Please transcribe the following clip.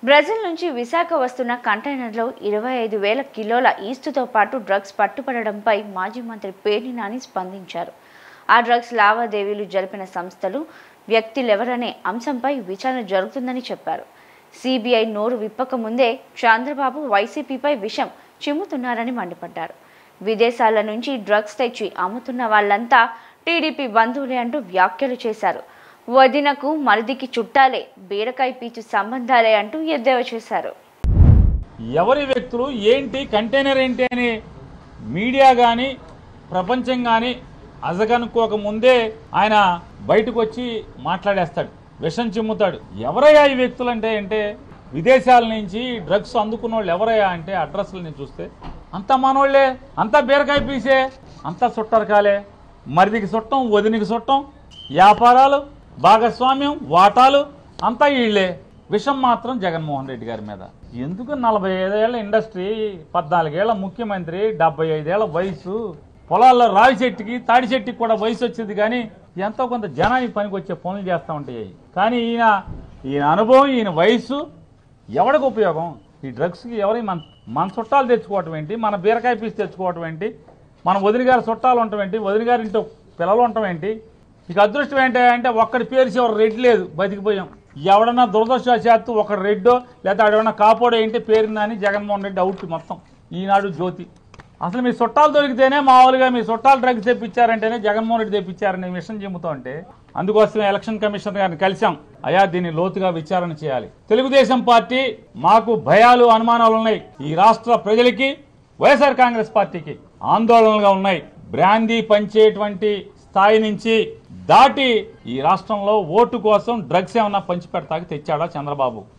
Brazil నుంచి విశాఖ వస్తున్న కంటైనర్లో ఇరవై ఐదు వేల కిలోల ఈస్టుతో పాటు డ్రగ్స్ పట్టుపడడంపై మాజీ మంత్రి పేర్ని నాని స్పందించారు ఆ డ్రగ్స్ లావాదేవీలు జరిపిన సంస్థలు వ్యక్తులెవరనే అంశంపై విచారణ జరుగుతుందని చెప్పారు సిబిఐ నోరు విప్పక ముందే చంద్రబాబు వైసీపీపై విషం చిమ్ముతున్నారని మండిపడ్డారు విదేశాల నుంచి డ్రగ్స్ తెచ్చి అమ్ముతున్న వాళ్ళంతా టీడీపీ బంధువులే అంటూ వ్యాఖ్యలు చేశారు వదినకు మరిదికి చుట్టాలే బీరకాయ పీచు సంబంధాలే అంటూ ఎద్దేవా చేశారు ఎవరి వ్యక్తులు ఏంటి కంటైనర్ ఏంటి అని మీడియా కానీ ప్రపంచం కానీ అజగనుకోక ముందే ఆయన బయటకు వచ్చి మాట్లాడేస్తాడు విషం చిమ్ముతాడు ఎవరయ్యా ఈ వ్యక్తులు అంటే అంటే విదేశాల నుంచి డ్రగ్స్ అందుకున్న వాళ్ళు ఎవరయ్యా అంటే అడ్రస్లని చూస్తే అంతా మనోళ్లే అంతా బీరకాయ పీసే అంతా సుట్టరకాలే మరిదికి చుట్టం వదినికి చుట్టం వ్యాపారాలు భాగస్వామ్యం వాటాలు అంతా వీళ్ళే విషం మాత్రం జగన్మోహన్ రెడ్డి గారి మీద ఎందుకు నలభై ఐదేళ్ల ఇండస్ట్రీ పద్నాలుగేళ్ల ముఖ్యమంత్రి డెబ్బై ఐదేళ్ల వయసు పొలాల్లో రావి చెట్టుకి తాడి చెట్టుకి కూడా వయసు వచ్చింది కానీ ఎంతో కొంత జనానికి పనికి వచ్చే పనులు చేస్తూ ఉంటాయి కానీ ఈయన ఈయన అనుభవం ఈయన వయసు ఎవరికి ఉపయోగం ఈ డ్రగ్స్కి ఎవరి మన మన చుట్టాలు తెచ్చుకోవటం ఏంటి మన బీరకాయ పీస్ తెచ్చుకోవటం ఏంటి మన వదిన గారి చుట్టాలు ఉండటం ఏంటి వదిన గారి ఇంట్లో పిల్లలు ఉండటం ఏంటి ఇక అదృష్టం ఏంటి అంటే ఒక్కడి పేరు చివరి రెడ్ లేదు బతికిపోయాం ఎవడన్నా దురదృష్టవశాత్తు ఒక రెడ్డో లేదా ఆడేమన్నా కాపోడో ఏంటి పేరుందని జగన్మోహన్ రెడ్డి అవుట్ మొత్తం ఈనాడు జ్యోతి అసలు మీ చుట్టాలు దొరికితేనే మామూలుగా మీ చుట్టాలు డ్రగ్స్ తెప్పించారంటేనే జగన్మోహన్ రెడ్డి తెప్పించారనే విషయం చెబుతూ ఉంటే అందుకోసమే ఎలక్షన్ కమిషనర్ గారిని కలిశాం అయా దీన్ని లోతుగా విచారణ చేయాలి తెలుగుదేశం పార్టీ మాకు భయాలు అనుమానాలు ఉన్నాయి ఈ రాష్ట్ర ప్రజలకి వైఎస్ఆర్ కాంగ్రెస్ పార్టీకి ఆందోళనలుగా ఉన్నాయి బ్రాందీ పంచేటువంటి స్థాయి నుంచి దాటి ఈ రాష్ట్రంలో ఓటు కోసం డ్రగ్స్ ఏమన్నా పంచిపెడతాకి తెచ్చాడా చంద్రబాబు